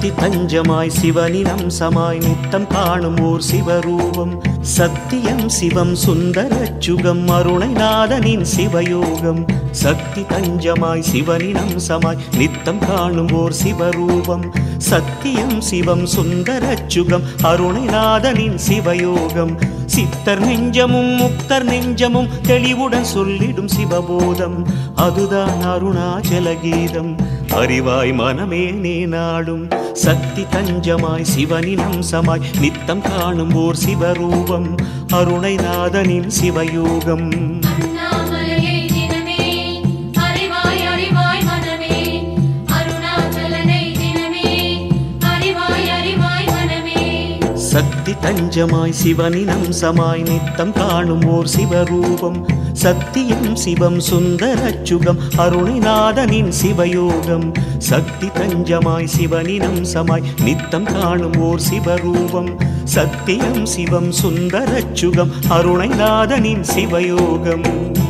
சக்தி தஞ்சமாய் சிவனின் அம்சமாய் நித்தம் காணும் ஓர் சிவரூபம் சத்தியம் சிவம் சுந்தர சுகம் அருணைநாதனின் சிவயோகம் சக்தி தஞ்சமாய் சிவனின் அம்சமாய் நித்தம் காணும் ஓர் சிவரூபம் சத்தியம் சிவம் சுந்தர சுகம் அருணைநாதனின் சிவயோகம் சித்தர் நெஞ்சமும் முக்தர் நெஞ்சமும் தெளிவுடன் சொல்லிடும் சிவபோதம் அதுதான் அருணாச்சல கீதம் அறிவாய் மனமே நீ நாடும் சக்தி தஞ்சமாய் சிவனின் அம்சமாய் நித்தம் காணும் ஓர் சிவரூபம் அருணைநாதனின் சிவயோகம் அண்ணாமலையை தினமே அறிவாய் அறிவாய் மனமே அருணாச்சலனை தினமே அறிவாய் அறிவாய் மனமே சக்தி தஞ்சமாய் சிவனின் அம்சமாய் நித்தம் காணும் ஓர் சிவரூபம் சத்தியம் சிவம் சுந்தர சுகம் அருணைநாதனின் சிவயோகம் சக்தி தஞ்சமாய் சிவனின் அம்சமாய் நித்தம் காணும் ஓர் சிவரூபம் சத்தியம் சிவம் சுந்தர சுகம் அருணைநாதனின் சிவயோகம்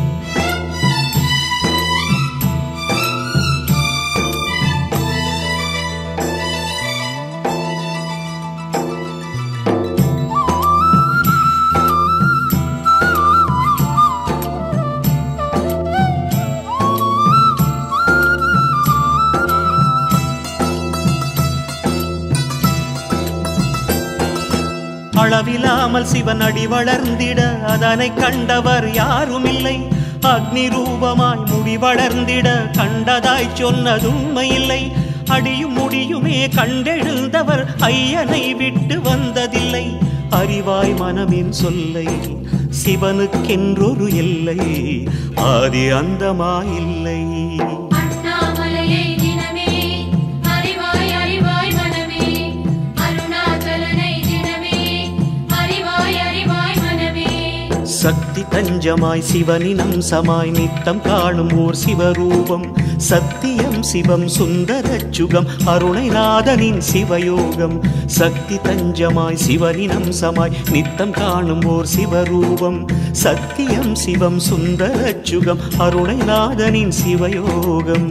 அளவிலாமல் சிவன் அடி வளர்ந்திட அதனை கண்டவர் யாருமில்லை அக்னி ரூபமாய் முடி வளர்ந்திட கண்டதாய் சொன்னதுண்மையில்லை அடியும் முடியுமே கண்டெழுந்தவர் ஐயனை விட்டு வந்ததில்லை அறிவாய் மனமின் சொல்லை சிவனுக்கென்றொரு எல்லை ஆதி அந்தமாயில்லை அண்ணாமலையை தினமே அறிவாய் அறிவாய் மனமே அருணாச்சலனை தினமே அறிவாய் அறிவாய் மனமே சக்தி தஞ்சமாய் சிவனின் அம்சமாய் நித்தம் காணும் ஓர் சிவரூபம் சத்தியம் சிவம் சுந்தர சுகம் அருணைநாதனின் சிவயோகம் சக்தி தஞ்சமாய் சிவனின் அம்சமாய் நித்தம் காணும் ஓர் சிவரூபம் சத்தியம் சிவம் சுந்தர சுகம் அருணைநாதனின் சிவயோகம்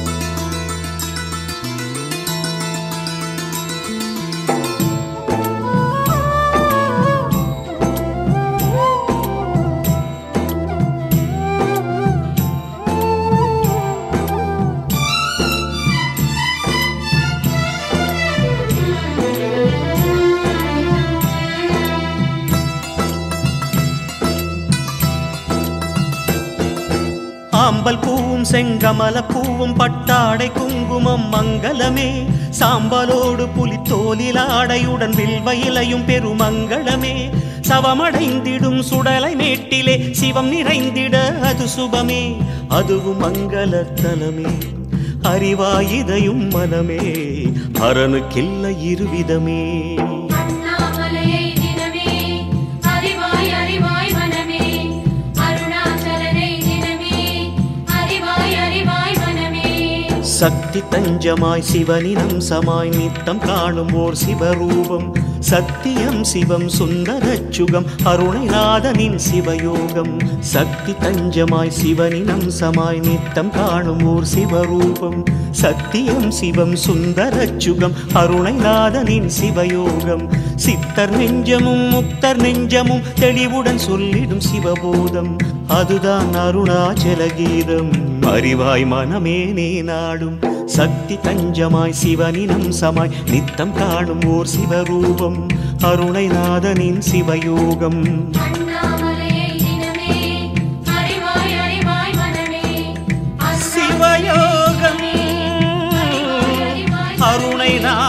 ஆம்பல் பூவும் செங்கமல பூவும் பட்டாடை குங்குமம் மங்களமே சாம்பலோடு புலித்தோலில் ஆடையுடன் வில்வ இலையும் பெருமங்களமே சவமடைந்திடும் சுடலை மேட்டிலே சிவம் நிறைந்திட அது சுபமே அதுவும் மங்களத்தலமே அறிவாயிதையும் மனமே அரணுக்கில்லை இருவிதமே அண்ணாமலையை தினமே அறிவாய் அறிவாய் மனமே அருணாச்சலனை தினமே அறிவாய் அறிவாய் மனமே சக்தி தஞ்சமாய் சிவனின் அம்சமாய் நித்தம் காணும் ஓர் சிவரூபம் சத்தியம் சிவம் சுந்தர சுகம் அருணைநாதனின் சிவயோகம் சக்தி தஞ்சமாய் சிவனின் அம்சமாய் நித்தம் காணும் ஓர் சிவரூபம் சத்தியம் சிவம் சுந்தர சுகம் அருணைநாதனின் சிவயோகம் சித்தர் நெஞ்சமும் முக்தர் நெஞ்சமும் தெளிவுடன் சொல்லிடும் சிவபோதம் அதுதான் அருணாச்சல கீதம் அறிவாய் மனமே நீ நாடும் சக்தி தஞ்சமாய் சிவனின் அம்சமாய் நித்தம் காணும் ஓர் சிவரூபம் அருணைநாதனின் சிவயோகம் அண்ணாமலையை தினமே அறிவாய் அறிவாய் மனமே சிவயோகம் அறிவாய் அறிவாய் அருணைநாதனின்